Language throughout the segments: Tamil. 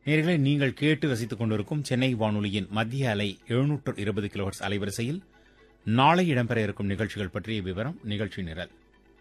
நேர்களை நீங்கள் கேட்டு ரசித்துக் கொண்டிருக்கும் சென்னை வானொலியின் மத்திய அலை எழுநூற்று இருபது கிலோஹெர்ட்ஸ் அலைவரிசையில் நாளை இடம்பெற இருக்கும் நிகழ்ச்சிகள் பற்றிய விவரம் நிகழ்ச்சி நிரல்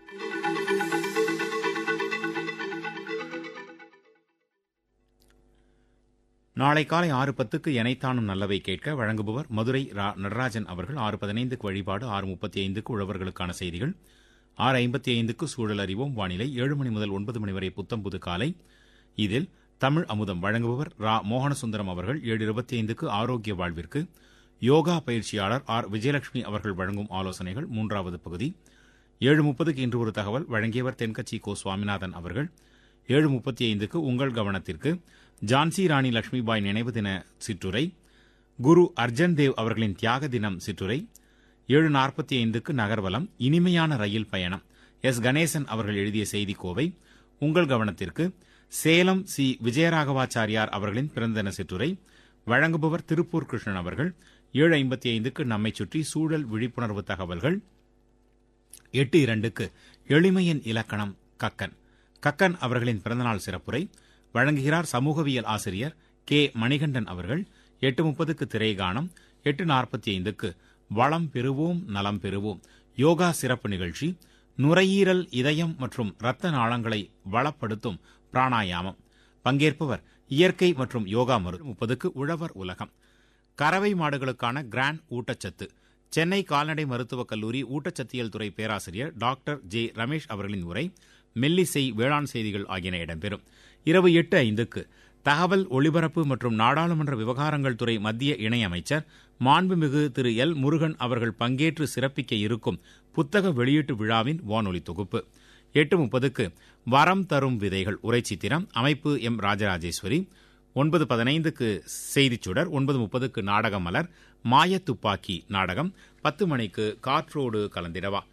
நாளை காலை ஆறு பத்துக்கு எனைத்தானும் நல்லவை கேட்க வழங்குபவர் மதுரை ரா நடராஜன் அவர்கள் ஆறு பதினைந்துக்கு வழிபாடு ஆறு முப்பத்தி ஐந்துக்கு உழவர்களுக்கான செய்திகள் ஆறு ஐம்பத்தி ஐந்துக்கு சூழல் அறிவோம் வானிலை ஏழு மணி முதல் ஒன்பது மணி வரை புத்தம்புது காலை இதில் தமிழ் அமுதம் வழங்குபவர் ரா மோகனசுந்தரம் அவர்கள் ஏழு இருபத்தி ஐந்துக்கு ஆரோக்கிய வாழ்விற்கு யோகா பயிற்சியாளர் ஆர் விஜயலட்சுமி அவர்கள் வழங்கும் ஆலோசனைகள் மூன்றாவது பகுதி ஏழு முப்பதுக்கு இன்று ஒரு தகவல் வழங்கியவர் தென்கட்சி கோ சுவாமிநாதன் அவர்கள் ஏழு முப்பத்தி ஐந்துக்கு உங்கள் கவனத்திற்கு ஜான்சி ராணி லட்சுமிபாய் நினைவு தின சிற்றுரை குரு அர்ஜன் தேவ் அவர்களின் தியாக தினம் சிற்றுரை ஏழு நாற்பத்தி ஐந்துக்கு நகர்வலம் இனிமையான ரயில் பயணம் எஸ் கணேசன் அவர்கள் எழுதிய செய்தி கோவை உங்கள் கவனத்திற்கு சேலம் சி விஜயராகவாச்சாரியார் அவர்களின் பிறந்ததின சிற்றுரை வழங்குபவர் திருப்பூர் கிருஷ்ணன் அவர்கள் ஏழு ஐம்பத்தி ஐந்துக்கு நம்மை சுற்றி சூழல் விழிப்புணர்வு தகவல்கள் எட்டு இரண்டுக்கு எளிமையின் இலக்கணம் கக்கன் கக்கன் அவர்களின் பிறந்தநாள் சிறப்புரை வழங்குகிறார் சமூகவியல் ஆசிரியர் கே மணிகண்டன் அவர்கள் எட்டு முப்பதுக்கு திரைகானம் எட்டு நாற்பத்தி ஐந்துக்கு வளம் பெறுவோம் நலம் பெறுவோம் யோகா சிறப்பு நிகழ்ச்சி நுரையீரல் இதயம் மற்றும் இரத்த நாளங்களை வளப்படுத்தும் பிராணாயாமம் பங்கேற்பவர் இயற்கை மற்றும் யோகா மரு முப்பதுக்கு உழவர் உலகம் கறவை மாடுகளுக்கான கிராண்ட் ஊட்டச்சத்து சென்னை கால்நடை மருத்துவக் கல்லூரி ஊட்டச்சத்தியல் துறை பேராசிரியர் டாக்டர் ஜே ரமேஷ் அவர்களின் உரை மெல்லிசை வேளாண் செய்திகள் ஆகியன இடம்பெறும் இரவு எட்டு ஐந்துக்கு தகவல் ஒலிபரப்பு மற்றும் நாடாளுமன்ற விவகாரங்கள் துறை மத்திய இணையமைச்சர் மாண்புமிகு திரு எல் முருகன் அவர்கள் பங்கேற்று சிறப்பிக்க இருக்கும் புத்தக வெளியீட்டு விழாவின் வானொலி தொகுப்பு எட்டு முப்பதுக்கு வரம் தரும் விதைகள் உரைச்சித்திரம் அமைப்பு எம் ராஜராஜேஸ்வரி ஒன்பது பதினைந்துக்கு செய்திச் சுடர் ஒன்பது முப்பதுக்கு நாடக மலர் மாய துப்பாக்கி நாடகம் பத்து மணிக்கு காற்றோடு கலந்திடவா